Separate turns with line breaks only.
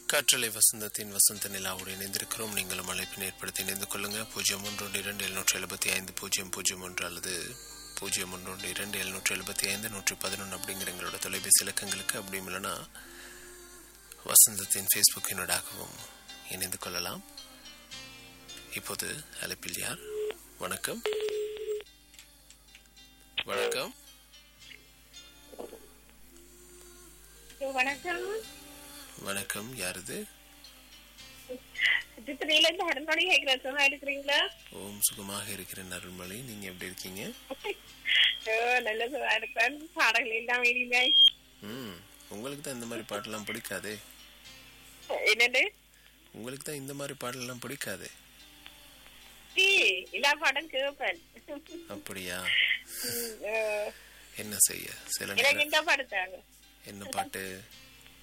காற்றலை வசந்தத்தின் வசந்த நிலாவோடு இணைந்திருக்கிறோம் நீங்களும் அழைப்பினை ஏற்படுத்தி இணைந்து கொள்ளுங்க பூஜ்ஜியம் ஒன்று ஒன்று இரண்டு எழுநூற்றி எழுபத்தி ஐந்து பூஜ்ஜியம் பூஜ்ஜியம் ஒன்று அல்லது பூஜ்ஜியம் ஒன்று ஒன்று இரண்டு எழுநூற்றி எழுபத்தி ஐந்து நூற்றி பதினொன்று அப்படிங்கிற எங்களோட தொலைபேசி இலக்கங்களுக்கு அப்படியும் இல்லைன்னா வசந்தத்தின் ஃபேஸ்புக்கினூடாகவும் இணைந்து கொள்ளலாம் இப்போது அழைப்பில் யார் வணக்கம் வணக்கம்
வணக்கம்
வணக்கம் யாரது
சித்திரையில இருந்து அருண்மொழி கேட்கிறேன் சும்மா இருக்கிறீங்களா
ஓம் சுகமாக இருக்கிறேன் அருள்மொழி நீங்க எப்படி இருக்கீங்க
ஓ, நல்ல சும்மா இருக்கிறேன் பாடல்கள் எல்லாம் இல்லை
ம் உங்களுக்கு தான் இந்த மாதிரி பாட்டெல்லாம் பிடிக்காதே
என்னது
உங்களுக்கு தான் இந்த மாதிரி பாடலெல்லாம் பிடிக்காதே
சி எல்லா பாடம் கேட்பேன்
அப்படியா
ம், ஓ,
என்ன செய்ய சில
எனக்கு
நேரம்
இந்த பாடத்தாங்க
என்ன பாட்டு